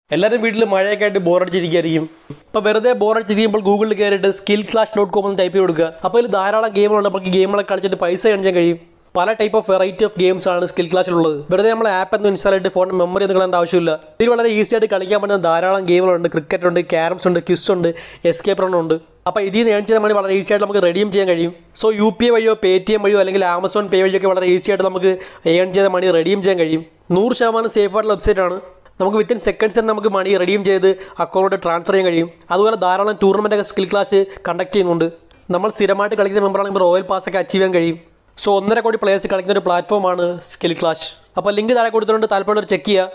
എല്ലാവരും വീട്ടിൽ മഴയൊക്കെ ആയിട്ട് ബോറടിച്ചിരിക്കുകയായിരിക്കും അപ്പോൾ വെറുതെ ബോറടിച്ചിരിക്കുമ്പോൾ ഗൂഗിളിൽ കയറിയിട്ട് സ്കിൽ ക്ലാഷ് ഡോട്ട് കോം എന്ന് ടൈപ്പ് ചെയ്ത് കൊടുക്കുക അപ്പോൾ ഇതിൽ ധാരാളം ഗെയിമുകളുണ്ട് നമുക്ക് ഗെയിമുകളൊക്കെ കളിച്ചിട്ട് പൈസ കാണിക്കാൻ കഴിയും പല type of variety of games ആണ് സ്കിൽ ക്ലാസ്സിലുള്ളത് വെറുതെ നമ്മൾ ആപ്പ് ഒന്നും ഇൻസ്റ്റാൾ ചെയ്തിട്ട് ഫോണിൽ മെമ്മറി ഒന്നും കളയേണ്ട ആവശ്യമില്ല ഇതിൽ വളരെ ഈസി ആയിട്ട് കളിക്കാൻ പറ്റുന്ന ധാരാളം ഗെയിമുകളുണ്ട് ക്രിക്കറ്റ് ഉണ്ട് ക്യാരംസ് ഉണ്ട് ക്വിസ് ഉണ്ട് എസ്കേപ്പ് റൺ ഉണ്ട് അപ്പോൾ ഇതിൽ നിന്ന് ഏൺ ചെയ്ത മണി വളരെ ഈസി ആയിട്ട് നമുക്ക് റെഡീം ചെയ്യാൻ കഴിയും സോ യു പി ഐ വഴിയോ പേ ടി എം വഴിയോ അല്ലെങ്കിൽ ആമസോൺ പേ വഴിയൊക്കെ വളരെ ഈസി ആയിട്ട് നമുക്ക് ഏൺ ചെയ്ത മണി റെഡീം ചെയ്യാൻ കഴിയും നൂറ് ശതമാനം സേഫ് ആയിട്ടുള്ള വെബ്സൈറ്റ് ആണ് നമുക്ക് വിത്തിൻ സെക്കൻഡ്സ് തന്നെ നമുക്ക് മണി റെഡീം ചെയ്ത് അക്കൗണ്ട് ട്രാൻസ്ഫർ ചെയ്യാൻ കഴിയും അതുപോലെ ധാരാളം ടൂർണമെൻ്റ് ഒക്കെ സ്കിൽ ക്ലാസ് കണ്ടക്ട് ചെയ്യുന്നുണ്ട് നമ്മൾ സ്ഥിരമായിട്ട് കളിക്കുന്ന മെമ്പറാണെങ്കിൽ റോയൽ പാസ് ഒക്കെ അച്ചീവ് ചെയ്യാൻ കഴിയും സോ ഒന്നര കോടി പ്ലേയേഴ്സ് കളിക്കുന്ന ഒരു പ്ലാറ്റ്ഫോമാണ് സ്കിൽ ക്ലാഷ് അപ്പോൾ ലിങ്ക് താഴെ കൊടുത്തിട്ടുണ്ട് താല്പര്യമുള്ളവർ ചെക്ക് ചെയ്യുക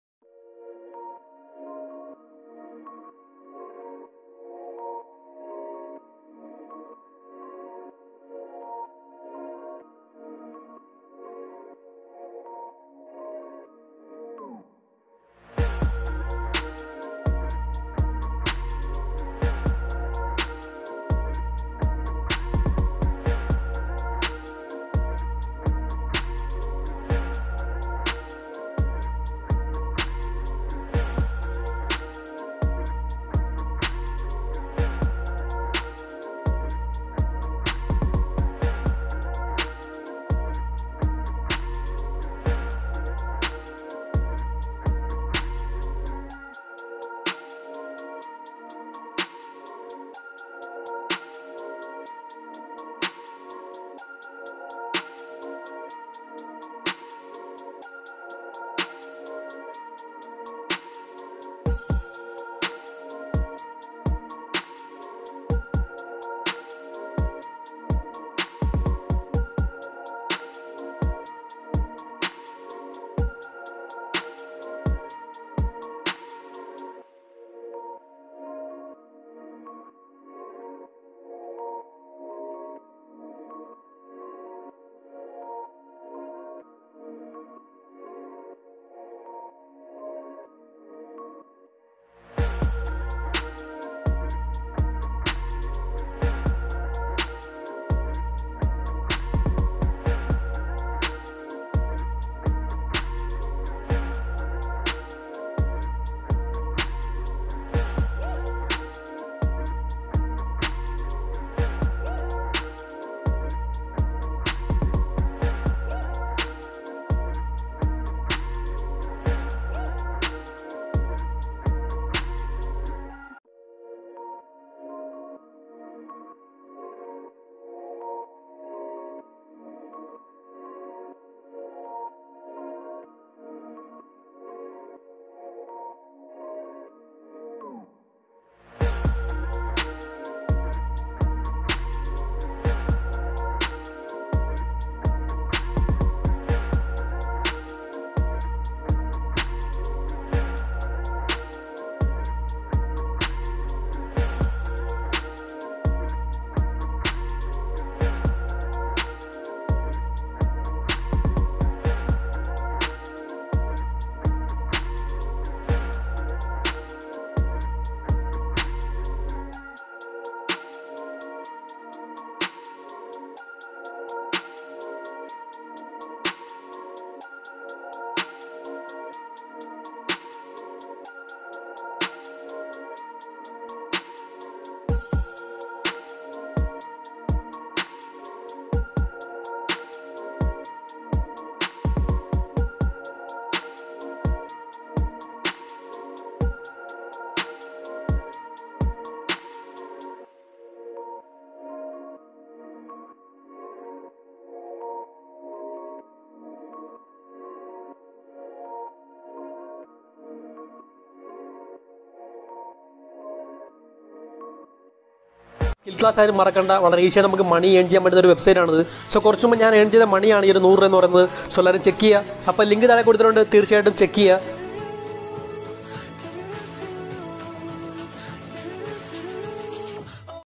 സ്കിൽ ക്ലാസ് ആയാലും മറക്കണ്ട വളരെ ഈസിയായിട്ട് നമുക്ക് മണി ഏൺ ചെയ്യാൻ പറ്റുന്ന ഒരു വെബ്സൈറ്റ് ആണിത് സോ കുറച്ച് മുമ്പ് ഞാൻ ഏൺ ചെയ്ത മണിയാണ് ഈ ഒരു നൂറ് എന്ന് പറയുന്നത് സോ എല്ലാവരും ചെക്ക് ചെയ്യുക അപ്പോൾ ലിങ്ക് താഴെ കൊടുത്തിട്ടുണ്ട് തീർച്ചയായിട്ടും ചെക്ക് ചെയ്യുക